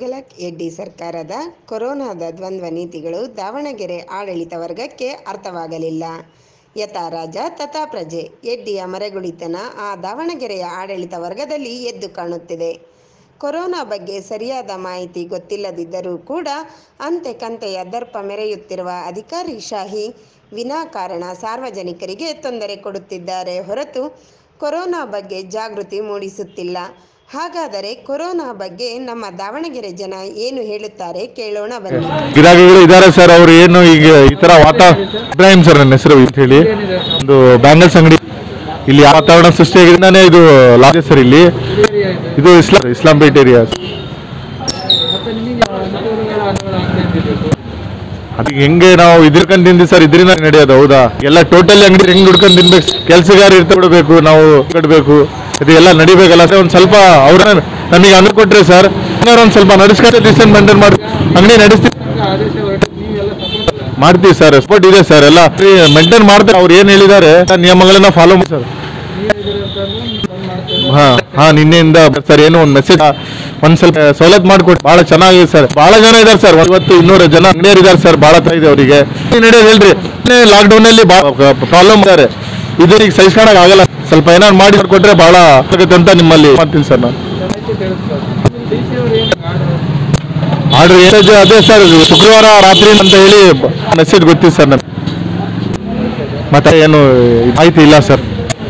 Tughlaq eddy ಸರ್ಕಾರದ ಕೊರೋನಾದ ದ್ವಂದ್ವ ನೀತಿಗಳು ದಾವಣಗೆರೆ ಆಡಳಿತ ವರ್ಗಕ್ಕೆ ಅರ್ಥವಾಗಲಿಲ್ಲ ಯಥಾ ರಾಜ ತಥಾ ಪ್ರಜೆ ಎಡ್ಡಿಯ ಮರೆಗುಳಿತನ ಆ ದಾವಣಗೆರೆಯ ಆಡಳಿತ ವರ್ಗದಲ್ಲಿ ಎದ್ದು ಕಾಣುತ್ತಿದೆ ಕೊರೋನಾ ಬಗ್ಗೆ ಸರಿಯಾದ ಮಾಹಿತಿ ಗೊತ್ತಿಲ್ಲದಿದ್ದರೂ ಕೂಡ ಅಂತೆ ಕಂತೆಯ ದರ್ಪ ಮೆರೆಯುತ್ತಿರುವ ಅಧಿಕಾರಿ ಶಾಹಿ ವಿನಾಕಾರಣ ಸಾರ್ವಜನಿಕರಿಗೆ ತೊಂದರೆ ಕೊಡುತ್ತಿದ್ದಾರೆ ಹೊರತು ಕೊರೋನಾ ಬಗ್ಗೆ ಜಾಗೃತಿ ಮೂಡಿಸುತ್ತಿಲ್ಲ ಹಾಗಾದರೆ ಕೊರೋನಾ ಬಗ್ಗೆ ನಮ್ಮ ದಾವಣಗೆರೆ ಜನ ಏನು ಹೇಳುತ್ತಾರೆ ಕೇಳೋಣ ಬನ್ನಿ ಗಿರಾಕಿಗಳು ಇದ್ದಾರೆ ಸರ್ ಅವರು ಏನು ಈಗ ಈ ತರ ವಾತಾವರಣ ಇಬ್ರಾಹಿಂ ಸರ್ ನನ್ನ ಹೆಸರು ಅಂತ ಹೇಳಿ ಒಂದು ಬ್ಯಾಂಗಲ್ಸ್ ಅಂಗಡಿ ಇಲ್ಲಿ ವಾತಾವರಣ ಸೃಷ್ಟಿಯಾಗಿದ್ದಾನೆ ಇದು ಲಾಜ್ ಸರ್ ಇಲ್ಲಿ ಇದು ಇಸ್ಲಾಂ ಇಸ್ಲಾಂ ಪೇಟ್ ಏರಿಯಾ ಮತ್ತೆ ನಿಮಗೆ ಅನುಕೂಲಗಳ ಅನುಕೂಲ ಆಗ್ತಿರ್ಬೇಕು ಅದಕ್ಕೆ ಹೆಂಗೆ ನಾವು ಇದ್ರಕಂಡ್ ತಿಂದಿ ಸರ್ ಇದರಿಂದ ನಡೆಯೋದು ಹೌದಾ ಎಲ್ಲ ಟೋಟಲಿ ಅಂಗಡಿ ಹೆಂಗ್ ಹುಡ್ಕೊಂಡು ತಿನ್ಬೇಕು ಕೆಲಸಗಾರ ಇರ್ತಾ ಬಿಡಬೇಕು ನಾವು ಕಟ್ಟಬೇಕು ಇದು ಎಲ್ಲ ನಡಿಬೇಕಲ್ಲ ಸರ್ ಒಂದು ಸ್ವಲ್ಪ ಅವ್ರ ನಮಗೆ ಅನುಕೂಲ ಕೊಟ್ರೆ ಸರ್ ಏನಾರು ಒಂದು ಸ್ವಲ್ಪ ನಡೆಸ್ಕೊಂಡು ಡಿಸ್ಟೆನ್ಸ್ ಮೇಂಟೈನ್ ಮಾಡಿ ಅಂಗಡಿ ನಡೆಸ್ತೀವಿ ಸರ್ಕಾರ ಆದೇಶ ಹೊರಟು ನೀವೆಲ್ಲ ಸಪೋರ್ಟ್ ಮಾಡ್ತೀವಿ ಸರ್ ಸ್ಪೋರ್ಟ್ ಇದೆ ಸರ್ ಎಲ್ಲ ಮೇಂಟೈನ್ ಮಾಡ್ತಾರೆ ಅವ್ರು ಏನು ಹೇಳಿದ್ದಾರೆ ಆ ನಿಯಮಗಳನ್ನ ಫಾಲೋ ಮಾಡಿ ಸರ್ ನೀವಿದ್ದೀರಿ ಅಂತಂದ್ರೆ ನೀವು ಬಂದ್ ಮಾಡ್ತೀವಿ ಹಾ ಹಾ ನಿನ್ನೆಯಿಂದ ಸರ್ ಏನು ಒಂದು ಮೆಸೇಜ್ ಒಂದ್ ಸ್ವಲ್ಪ ಸವಲತ್ತು ಮಾಡಿಕೊಡಿ ಬಹಳ ಚೆನ್ನಾಗಿದೆ ಸರ್ ಬಹಳ ಜನ ಇದಾರೆ ಸರ್ ಇವತ್ತು ಇನ್ನೂರು ಜನ ಅಂಗಡಿಯರು ಇದಾರೆ ಸರ್ ಬಹಳ ತ ಇದೆ ಅವರಿಗೆ ನಡೆಯೋದು ಹೇಳ್ರಿ ಲಾಕ್ಡೌನ್ ಅಲ್ಲಿ ಪ್ರಾಬ್ಲಮ್ ಇದ್ದಾರೆ ಇದರಿಗೆ ಸಹಿಸ್ಕೊಳಕ್ ಆಗಲ್ಲ ಸ್ವಲ್ಪ ಏನಾದ್ರು ಮಾಡಿ ಕೊಟ್ರೆ ಬಹಳ ಆಗುತ್ತೆ ಅಂತ ನಿಮ್ಮಲ್ಲಿ ಮಾಡ್ತೀನಿ ಸರ್ ನಾನು ಮಾಹಿತಿ ತಿಳಿಸ್ಬೋದು ಡಿ ಸಿ ಅವರು ಏನು ಆರ್ಡರ್ ಆರ್ಡರ್ ಏನಾದ್ರು ಅದೇ ಸರ್ ಶುಕ್ರವಾರ ರಾತ್ರಿ ಅಂತ ಹೇಳಿ ಮೆಸೇಜ್ ಗೊತ್ತಿದೆ ಸರ್ ನನಗೆ ಮತ್ತೆ ಏನು ಮಾಹಿತಿ ಇಲ್ಲ ಸರ್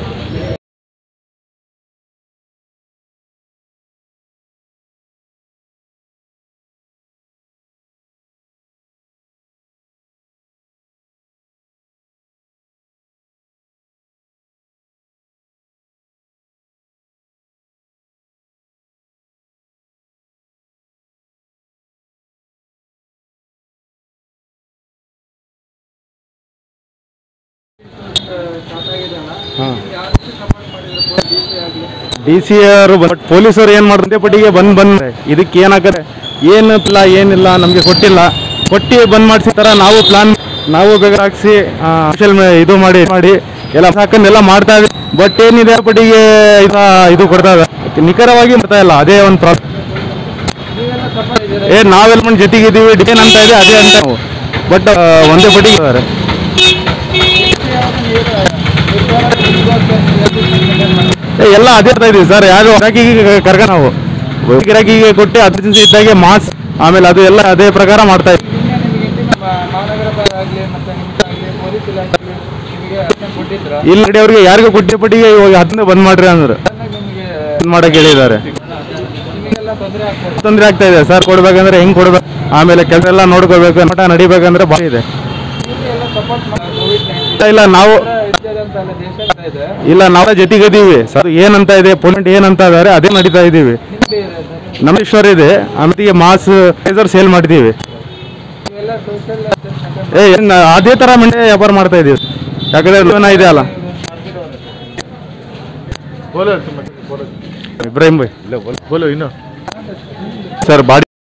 ಸ್ಟಾರ್ಟ್ ಆಗಿದೆಯಲ್ಲ ಯಾವ ರೀತಿ ಸಪೋರ್ಟ್ ಮಾಡಿದ್ರು ಡಿ ಸಿ ಆಗಲಿ ಡಿ ಸಿ ಅವರು ಬಟ್ ಪೊಲೀಸರು ಏನು ಮಾಡಿದ್ರೆ ಪಟ್ಟಿಗೆ ಬಂದ್ ಬಂದ್ರೆ ಇದಕ್ಕೆ ಏನಾಗತ್ತೆ ಏನಿಲ್ಲ ಏನಿಲ್ಲ ನಮಗೆ ಕೊಟ್ಟಿಲ್ಲ ಕೊಟ್ಟು ಬಂದ್ ಮಾಡಿಸಿದಾರ ನಾವು ಪ್ಲಾನ್ ನಾವು ಬೇಗ ಹಾಕ್ಸಿ ಸೋಷಿಯಲ್ ಇದು ಮಾಡಿ ಮಾಡಿ ಎಲ್ಲ ಸಾಕಂಡು ಎಲ್ಲ ಮಾಡ್ತಾ ಇದ್ವಿ ಬಟ್ ಏನಿದೆ ಪಟ್ಟಿಗೆ ಇದು- ಇದು ಕೊಡ್ತಾ ಇದೆ ನಿಖರವಾಗಿ ಮಾಡ್ತಾ ಇಲ್ಲ ಅದೇ ಒಂದು ಪ್ರಾಬ್ಲಮ್ ನೀವೆಲ್ಲ ಸಪೋರ್ಟ್ ಇದ್ದೀರಾ ಏ ನಾವೆಲ್ಲ ಮಂದಿ ಜೊತೆಗಿದ್ದೀವಿ ಏನ್ ಅಂತ ಇದೆ ಅದೇ ಅಂತ ನಾವು ಬಟ್ ಒಂದೇ ಪಟ್ಟಿಗೆ ಇದ್ದಾರೆ ಏ, ಎಲ್ಲ ಅದೇ ಮಾಡ್ತಾ ಇದೀವಿ ಸರ್ ಯಾರು ಗಿರಾಕಿಗೆ ಕರ್ಕ ನಾವು ಗಿರಾಕಿಗೆ ಕೊಟ್ಟು ಅರ್ಜೆನ್ಸಿ ಇದ್ದಾಗೆ ಮಾಸ್ ಆಮೇಲೆ ಅದು ಎಲ್ಲ ಅದೇ ಪ್ರಕಾರ ಮಾಡ್ತಾ ಇದ್ವಿ ನಿನ್ನೆ ನಿಮಗೆ ಇಂಟಿನ ಮಹಾನಗರ ಆಗಲಿ ಮತ್ತೆ ನಿಮ್ಗಾಗಲಿ ಪೊಲೀಸ್ ಇಲಾಖೆ ನಿಮಗೆ ಅರ್ಚನೆ ಕೊಟ್ಟಿದ್ರ ಇಲ್ಲಿ ಕಡೆ ಅವ್ರಿಗೆ ಯಾರಿಗೂ ಕೊಟ್ಟಿ ಪಟ್ಟಿಗೆ ಇವಾಗ ಹತ್ತಿರ ಬಂದ್ ಮಾಡ್ರಿ ಅಂದ್ರೆ ನಿಮಗೆ ಬಂದ್ ಮಾಡಕ್ ಹೇಳಿದ್ದಾರೆ ನಿಮಗೆಲ್ಲ ತೊಂದರೆ ಆಗ್ತದೆ ತೊಂದರೆ ಆಗ್ತಾ ಇದೆ ಸರ್ ಕೊಡ್ಬೇಕಂದ್ರೆ ಹೆಂಗ್ ಕೊಡ್ಬೇಕು ಆಮೇಲೆ ಕೆಲಸ ಎಲ್ಲ ನೋಡ್ಕೋಬೇಕು ಮಠ ನಡಿಬೇಕಂದ್ರೆ ಭಾಳ ಇದೆ ಎಲ್ಲ ಸಪೋರ್ಟ್ ಮಾಡಿ ಕೋವಿಡ್ ನೈನ್ಟೀನ್ ಇಲ್ಲ ನಾವು ಇದ್ದಾರೆ ಅಂತ ಅಲ್ಲ ದೇಶ ಇದೆ ಇಲ್ಲ ನಾವೇ ಜೊತೆಗಿದ್ದೀವಿ ಸರ್ ಏನಂತ ಇದೆ ಪೊಲಿಮೆಂಟ್ ಏನಂತ ಇದಾರೆ ಅದೇ ನಡೀತಾ ಇದ್ದೀವಿ ನಿಮ್ದು ಇದೆ ಸರ್ ನಮ್ಮ ಈಶ್ವರ ಇದೆ ಆಮೇಲೆ ಮಾಸ್ ಸೇಲ್ ಮಾಡ್ತೀವಿ ಇವೆಲ್ಲ ಸೋಷಿಯಲ್ ಏ ಏನ್ ಅದೇ ತರ ಮಂಡೆ ವ್ಯಾಪಾರ ಮಾಡ್ತಾ ಇದೀವಿ ಯಾಕಂದ್ರೆ ಲೋನ ಇದೆ ಅಲ್ಲ ಇಬ್ರಾಹಿಂ ಭಾಯ್ ಬೋಲೋ ಇನ್ನು ಸರ್ ಬಾಡಿ